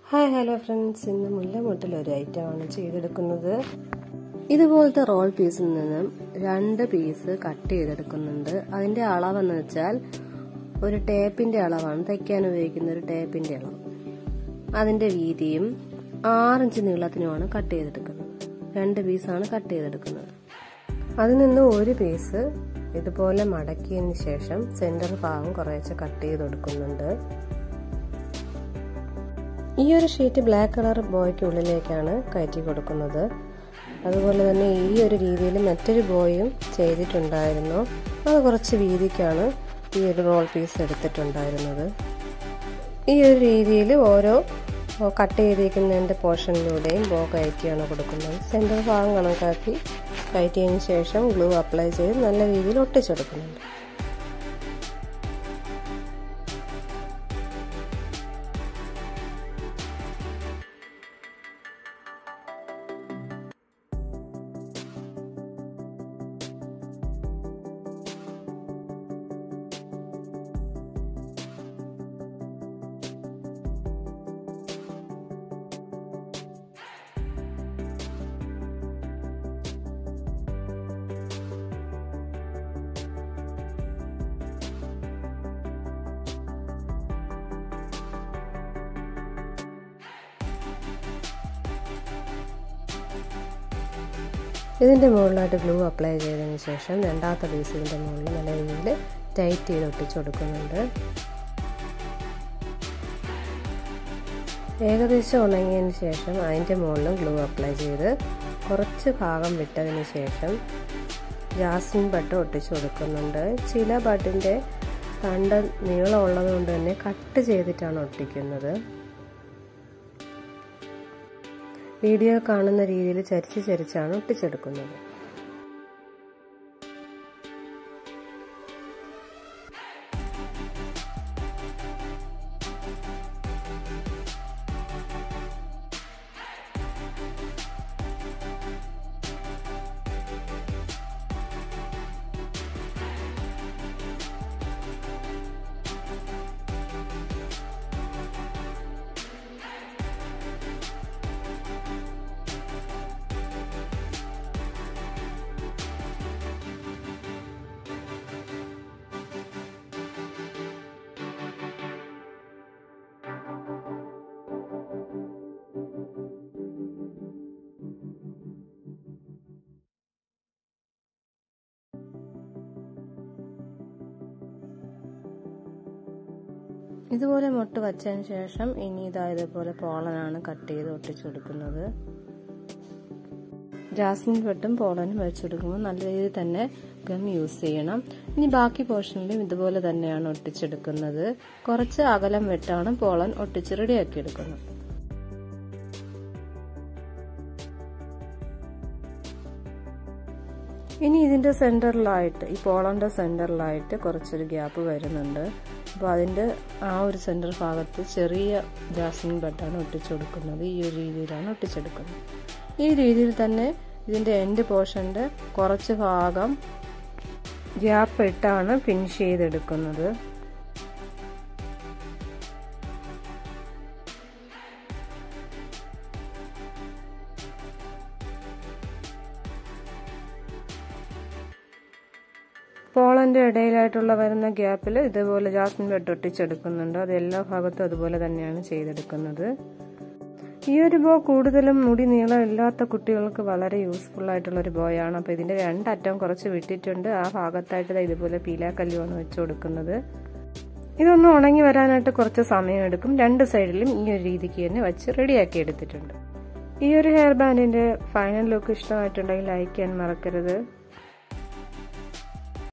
hi hello friends ഇന്ന് മുല്ലമുട്ടിൽ ഒരു ഐറ്റമാണ് ചെയ്തെടുക്കുന്നത് ഇതുപോലത്തെ റോൾ പീസിൽ നിന്നും രണ്ട് പീസ് കട്ട് ചെയ്തെടുക്കുന്നുണ്ട് അതിന്റെ അളവെന്ന് വെച്ചാൽ ഒരു ടേപ്പിന്റെ അളവാണ് തയ്ക്കാൻ ഉപയോഗിക്കുന്ന ഒരു ടേപ്പിന്റെ അളവ് അതിന്റെ വീതിയും ആറിഞ്ച് നീളത്തിനുമാണ് കട്ട് ചെയ്തെടുക്കുന്നത് രണ്ട് പീസാണ് കട്ട് ചെയ്തെടുക്കുന്നത് അതിൽ നിന്ന് ഒരു പീസ് ഇതുപോലെ മടക്കിയതിന് ശേഷം സെന്റർ ഭാഗം കുറേശ്ശെ കട്ട് ചെയ്ത് കൊടുക്കുന്നുണ്ട് ഈ ഒരു ഷീറ്റ് ബ്ലാക്ക് കളർ ബോയ്ക്ക് ഉള്ളിലേക്കാണ് കയറ്റി കൊടുക്കുന്നത് അതുപോലെ തന്നെ ഈ ഒരു രീതിയിൽ മറ്റൊരു ബോയും ചെയ്തിട്ടുണ്ടായിരുന്നു അത് കുറച്ച് വീതിക്കാണ് ഈ ഒരു റോൾ പീസ് എടുത്തിട്ടുണ്ടായിരുന്നത് ഈ ഒരു രീതിയിൽ ഓരോ കട്ട് ചെയ്തിരിക്കുന്നതിൻ്റെ പോർഷനിലൂടെയും ബോ കയറ്റിയാണ് കൊടുക്കുന്നത് സെൻറ്റർ ഭാഗം കണക്കാക്കി കയറ്റിയതിന് ശേഷം ഗ്ലൂ അപ്ലൈ ചെയ്ത് നല്ല രീതിയിൽ ഒട്ടിച്ചെടുക്കുന്നുണ്ട് ഇതിൻ്റെ മുകളിലായിട്ട് ഗ്ലൂ അപ്ലൈ ചെയ്തതിന് ശേഷം രണ്ടാമത്തെ പീസ് ഇതിൻ്റെ മുകളിൽ നല്ല രീതിയിൽ ടൈറ്റ് ചെയ്ത് ഒട്ടിച്ച് കൊടുക്കുന്നുണ്ട് ഏകദേശം ഉണങ്ങിയതിന് ശേഷം അതിൻ്റെ മുകളിലും ഗ്ലൂ അപ്ലൈ ചെയ്ത് കുറച്ച് ഭാഗം വിട്ടതിന് ശേഷം ജാസ്മിൻ ബട്ട് ഒട്ടിച്ച് കൊടുക്കുന്നുണ്ട് ചില ബട്ടിൻ്റെ തണ്ട് നീളമുള്ളത് കൊണ്ട് തന്നെ കട്ട് ചെയ്തിട്ടാണ് ഒട്ടിക്കുന്നത് വീഡിയോ കാണുന്ന രീതിയിൽ ചരിച്ച് ചരിച്ചാണ് ഒട്ടിച്ചെടുക്കുന്നത് ഇതുപോലെ മുട്ട് വച്ചതിന് ശേഷം ഇനി ഇതാ ഇതുപോലെ പോളനാണ് കട്ട് ചെയ്ത് ഒട്ടിച്ചു കൊടുക്കുന്നത് ജാസ്മിൻ വെട്ടും പോളനും വെച്ചെടുക്കുമ്പോൾ നല്ല രീതിയിൽ തന്നെ ഗം യൂസ് ചെയ്യണം ഇനി ബാക്കി പോർഷനിലും ഇതുപോലെ തന്നെയാണ് ഒട്ടിച്ചെടുക്കുന്നത് കുറച്ച് അകലം വെട്ടാണ് പോളൻ ഒട്ടിച്ച് റെഡിയാക്കി എടുക്കുന്നത് ഇനി ഇതിന്റെ സെന്ററിലായിട്ട് ഈ പോളന്റെ സെന്ററിലായിട്ട് കുറച്ചൊരു ഗ്യാപ്പ് വരുന്നുണ്ട് അപ്പോൾ അതിൻ്റെ ആ ഒരു സെൻറ്റർ ഭാഗത്ത് ചെറിയ ജാസ്മിൻ ബട്ടാണ് ഒട്ടിച്ചു കൊടുക്കുന്നത് ഈ ഒരു രീതിയിലാണ് ഒട്ടിച്ചെടുക്കുന്നത് ഈ രീതിയിൽ തന്നെ ഇതിൻ്റെ എൻഡ് പോർഷൻ്റെ കുറച്ച് ഭാഗം ഗ്യാപ്പ് ഇട്ടാണ് ഫിനിഷ് ചെയ്തെടുക്കുന്നത് പോളന്റെ ഇടയിലായിട്ടുള്ള വരുന്ന ഗ്യാപ്പിൽ ഇതുപോലെ ജാസ്മിൻ ബെഡ് ഒട്ടിച്ചെടുക്കുന്നുണ്ട് അത് എല്ലാ ഭാഗത്തും അതുപോലെ തന്നെയാണ് ചെയ്തെടുക്കുന്നത് ഈ ഒരു ബോ കൂടുതലും മുടി നീളം ഇല്ലാത്ത കുട്ടികൾക്ക് വളരെ യൂസ്ഫുൾ ആയിട്ടുള്ള ഒരു ബോയാണ് അപ്പോൾ ഇതിന്റെ രണ്ടറ്റം കുറച്ച് വിട്ടിട്ടുണ്ട് ആ ഭാഗത്തായിട്ട് ഇതുപോലെ പീലാക്കല്ലുമാണ് വെച്ച് കൊടുക്കുന്നത് ഇതൊന്ന് ഉണങ്ങി വരാനായിട്ട് കുറച്ച് സമയം എടുക്കും രണ്ട് സൈഡിലും ഈ ഒരു രീതിക്ക് തന്നെ വെച്ച് റെഡിയാക്കി എടുത്തിട്ടുണ്ട് ഈ ഒരു ഹെയർ ബാൻഡിന്റെ ഫൈനൽ ലുക്ക് ഇഷ്ടമായിട്ടുണ്ടെങ്കിൽ ലൈക്ക് ചെയ്യാൻ മറക്കരുത്